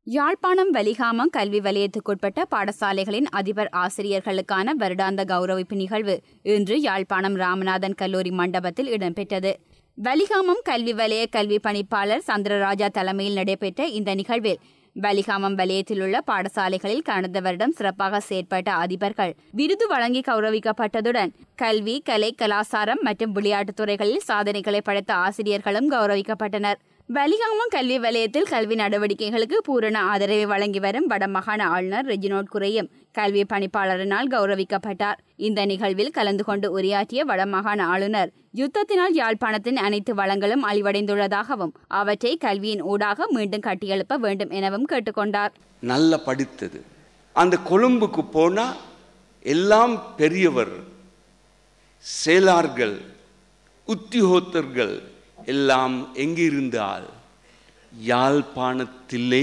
யாழ்ப்பாணம் வலிகாமம் கல்வி வலயத்துக்குட்பட்ட பாடசாலைகளின் அதிபர் ஆசிரியர்களுக்கான வருடாந்த கௌரவிப்பு நிகழ்வு இன்று யாழ்ப்பாணம் ராமநாதன் கல்லூரி மண்டபத்தில் இடம்பெற்றது வலிகாமம் கல்வி வலய கல்வி பணிப்பாளர் சந்திரராஜா தலைமையில் நடைபெற்ற இந்த நிகழ்வில் வலிகாமம் வலயத்தில் உள்ள பாடசாலைகளில் கடந்த வருடம் சிறப்பாக செயற்பட்ட அதிபர்கள் விருது வழங்கி கௌரவிக்கப்பட்டதுடன் கல்வி கலை கலாசாரம் மற்றும் விளையாட்டுத் துறைகளில் சாதனைகளை படைத்த ஆசிரியர்களும் கௌரவிக்கப்பட்டனர் வலிகாமம் கல்வி வலயத்தில் கல்வி நடவடிக்கைகளுக்கு பூரண ஆதரவை வழங்கி வரும் வடமாகாண ஆளுநர் ரெஜினோட் குரையும் கல்வி பணிப்பாளரினால் கௌரவிக்கப்பட்டார் இந்த நிகழ்வில் கலந்து கொண்டு உரையாற்றிய வடமாகாண ஆளுநர் யுத்தத்தினால் யாழ்ப்பாணத்தின் அனைத்து வளங்களும் அழிவடைந்துள்ளதாகவும் அவற்றை கல்வியின் ஊடாக மீண்டும் கட்டியெழுப்ப வேண்டும் எனவும் கேட்டுக்கொண்டார் நல்ல படித்தது அந்த கொழும்புக்கு போனா எல்லாம் பெரியவர் செயலார்கள் உத்தியோகத்தர்கள் எல்லாம் எங்கிருந்தால் யாழ்ப்பாணத்திலே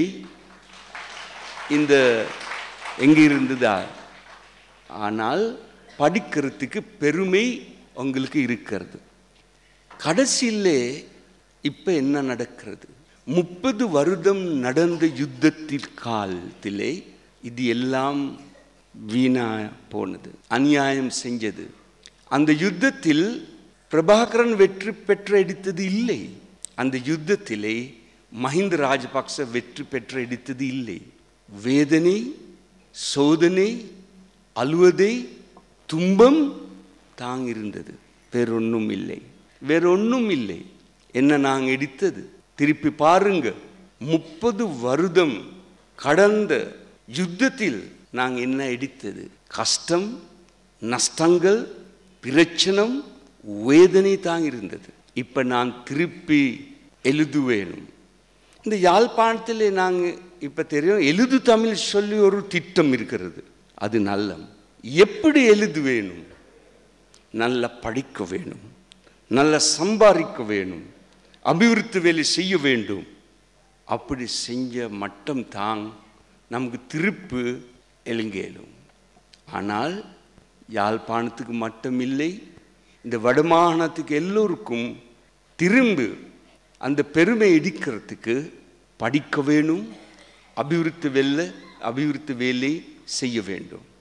இந்த எங்கிருந்ததால் ஆனால் படிக்கிறதுக்கு பெருமை உங்களுக்கு இருக்கிறது கடைசியிலே இப்போ என்ன நடக்கிறது முப்பது வருடம் நடந்த யுத்தத்தில் காலத்திலே இது எல்லாம் வீணா போனது அநியாயம் செஞ்சது அந்த யுத்தத்தில் பிரபாகரன் வெற்றி பெற்று எடுத்தது இல்லை அந்த யுத்தத்திலே மஹிந்த ராஜபக்ச வெற்றி பெற்று எடுத்தது இல்லை வேதனை சோதனை அழுவதை துன்பம் தாங்க இருந்தது வேறொன்றும் இல்லை வேறொன்றும் இல்லை என்ன நாங்கள் எடுத்தது திருப்பி பாருங்க முப்பது வருடம் கடந்த யுத்தத்தில் நாங்கள் என்ன எடுத்தது கஷ்டம் நஷ்டங்கள் பிரச்சனம் வேதனை தான் இருந்தது இப்போ நான் திருப்பி எழுதுவேணும் இந்த யாழ்ப்பாணத்தில் நாங்கள் இப்போ தெரியும் எழுது தமிழ் சொல்லி ஒரு திட்டம் இருக்கிறது அது நல்ல எப்படி எழுது வேணும் நல்லா படிக்க வேணும் நல்லா சம்பாதிக்க வேணும் அபிவிருத்தி வேலை செய்ய வேண்டும் அப்படி செஞ்ச மட்டம் தான் நமக்கு திருப்பு எழுங்கேலும் ஆனால் யாழ்ப்பாணத்துக்கு மட்டும் இல்லை இந்த வடமாகாணத்துக்கு எல்லோருக்கும் திரும்ப அந்த பெருமை இடிக்கிறதுக்கு படிக்க வேணும் அபிவிருத்தி வெல்ல அபிவிருத்தி வேலை செய்ய வேண்டும்